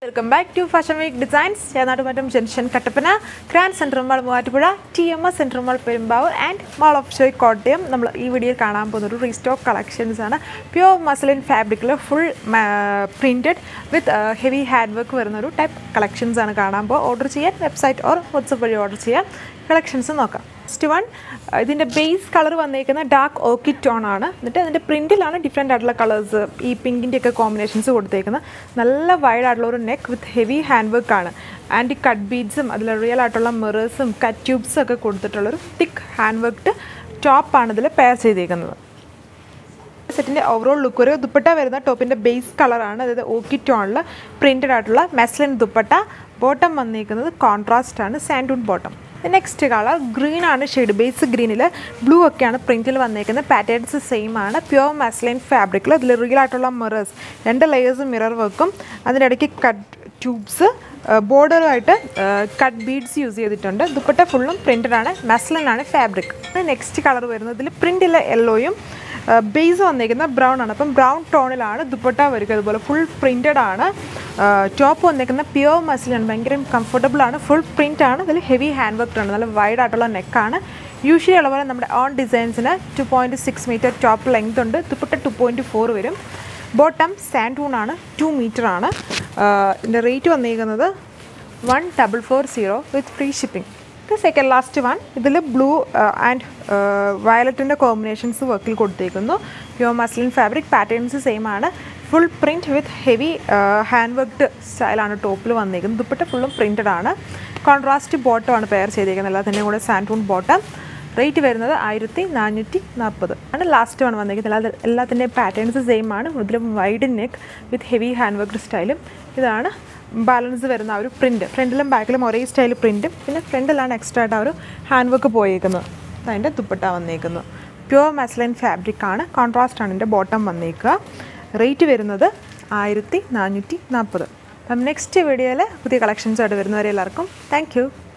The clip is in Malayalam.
welcome back to fashion week designs Chenattumattam junction Kattappana grand central mall Muvattupuzha T M S central mall Perumbavoor and mall of joy Kottayam നമ്മൾ ഈ വീഡിയോയിൽ കാണാൻ പോകുന്ന ഒരു റീസ്റ്റോക്ക് കളക്ഷൻസ് ആണ് പ്യുവർ മസ്ലിൻ ഫാബ്രിക്കിൽ full printed with heavy hand work വരുന്ന ഒരു ടൈപ്പ് കളക്ഷൻസ് ആണ് കാണാൻ പോകുക ഓർഡർ ചെയ്യാൻ വെബ്സൈറ്റ് ഓർ വാട്സപ്പ് വഴി ഓർഡർ ചെയ്യാം കളക്ഷൻസ് നോക്കാം ഫസ്റ്റ് വൺ ഇതിൻ്റെ ബേസ് കളർ വന്നേക്കുന്ന ഡാർക്ക് ഓക്കിഡ് ടോൺ ആണ് എന്നിട്ട് അതിൻ്റെ പ്രിൻറ്റിലാണ് ഡിഫറെൻ്റ് ആയിട്ടുള്ള കളേഴ്സ് ഈ പിങ്കിൻ്റെ ഒക്കെ കോമ്പിനേഷൻസ് കൊടുത്തേക്കുന്നത് നല്ല വൈഡ് ആയിട്ടുള്ള ഒരു neck with heavy hand work ആണ് ആൻറ്റി കട്ട് ബീഡ്സും അതിൽ റിയൽ ആയിട്ടുള്ള മിറേഴ്സും കട്ട് ട്യൂബ്സും ഒക്കെ കൊടുത്തിട്ടുള്ളൊരു തിക്ക് ഹാൻഡ് വർക്ക്ഡ് ടോപ്പാണ് ഇതിൽ പെയർ ചെയ്തേക്കുന്നത് സെറ്റിൻ്റെ ഓവറോൾ ലുക്ക് ഒരു ദുപ്പട്ട വരുന്ന ടോപ്പിൻ്റെ ബേസ് കളറാണ് അതായത് ഓക്കി ടോണിൽ പ്രിൻറ്റഡ് ആയിട്ടുള്ള മെസ്ലിൻ ദുപ്പട്ട ബോട്ടം വന്നിരിക്കുന്നത് കോൺട്രാസ്റ്റ് ആണ് സാൻഡൂൺ ബോട്ടം നെക്സ്റ്റ് കളർ ഗ്രീൻ ആണ് ഷെയ്ഡ് ബേസ് ഗ്രീനിൽ ബ്ലൂ ഒക്കെയാണ് പ്രിൻറ്റിൽ വന്നേക്കുന്നത് പാറ്റേൺസ് സെയിം ആണ് പ്യുവർ മെസ്ലൈൻ ഫാബ്രിക്കിൽ അതിൽ റിയൽ ആയിട്ടുള്ള മിറേഴ്സ് രണ്ട് ലെയേഴ്സ് മിറർ വർക്കും അതിൻ്റെ ഇടയ്ക്ക് കട്ട് ട്യൂബ്സ് ബോർഡറുമായിട്ട് കട്ട് ബീഡ്സ് യൂസ് ചെയ്തിട്ടുണ്ട് ദുപ്പട്ട ഫുള്ളും പ്രിൻറ്റഡ് ആണ് മെസ്ലൻ ആണ് ഫാബ്രിക് നെക്സ്റ്റ് കളർ വരുന്നത് ഇതിൽ പ്രിൻറ്റിലെ യെല്ലോയും ബേസ് വന്നേക്കുന്ന ബ്രൗൺ ആണ് അപ്പം ബ്രൗൺ ടോണിലാണ് ദുപ്പട്ട വരിക അതുപോലെ ഫുൾ പ്രിൻറ്റഡ് ആണ് ടോപ്പ് വന്നേക്കുന്ന പ്യുവർ മസിലാണ് ഭയങ്കര കംഫർട്ടബിൾ ആണ് ഫുൾ പ്രിൻ്റ് ആണ് ഇതിൽ ഹെവി ഹാൻഡ് വർക്ക് ആണ് നല്ല വൈഡ് ആയിട്ടുള്ള നെക്കാണ് യൂഷ്വലി ഉള്ള പോലെ നമ്മുടെ ഓൺ ഡിസൈൻസിന് two point six metre top length ഉണ്ട് ദുപ്പട്ട ടു പോയിൻറ്റ് ഫോർ വരും ബോട്ടം സാൻഡൂൺ ആണ് ടു മീറ്റർ ആണ് ഇതിൻ്റെ റേറ്റ് വന്നിരിക്കുന്നത് one double four zero with free shipping ഇത് സെക്കൻഡ് ലാസ്റ്റ് വൺ ഇതിൽ ബ്ലൂ ആൻഡ് വയലറ്റിൻ്റെ കോമ്പിനേഷൻസ് വർക്കിൽ കൊടുത്തേക്കുന്നു pure muslin fabric patterns same ആണ് full print with heavy hand worked സ്റ്റൈലാണ് ടോപ്പിൽ വന്നിരിക്കുന്നത് ദുപ്പട്ട ഫുള്ളും പ്രിൻറ്റഡ് ആണ് കോൺട്രാസ്റ്റ് ബോട്ടം ആണ് പെയർ ചെയ്തിരിക്കുന്നത് എല്ലാത്തിൻ്റെയും കൂടെ സാൻഡൂൺ ബോട്ടം റേറ്റ് വരുന്നത് ആയിരത്തി നാനൂറ്റി നാൽപ്പത് ആണ് ലാസ്റ്റ് വൺ വന്നിരിക്കുന്നത് എല്ലാ എല്ലാത്തിൻ്റെയും പാറ്റേൺസ് സെയിം ആണ് ഇതിലും wide neck with heavy hand worked സ്റ്റൈലും ഇതാണ് ബാലൻസ് വരുന്ന ആ ഒരു പ്രിൻറ്റ് ഫ്രണ്ടിലും ബാക്കിലും ഒരേ സ്റ്റൈൽ പ്രിൻറ്റും പിന്നെ ഫ്രണ്ടിലാണ് എക്സ്ട്രാ ആയിട്ട് ആ ഒരു ഹാൻഡ് വർക്ക് പോയേക്കുന്നത് അതിൻ്റെ ദുപ്പട്ട വന്നേക്കുന്നു പ്യുവർ മസ്ലൈൻ ഫാബ്രിക് ആണ് കോൺട്രാസ്റ്റ് ആണ് ഇതിൻ്റെ ബോട്ടം വന്നേക്കുക റേറ്റ് വരുന്നത് ആയിരത്തി നാനൂറ്റി നാൽപ്പത് അപ്പം നെക്സ്റ്റ് വീഡിയോയിൽ പുതിയ കളക്ഷൻസ് ആയിട്ട് വരുന്നവരെ എല്ലാവർക്കും താങ്ക്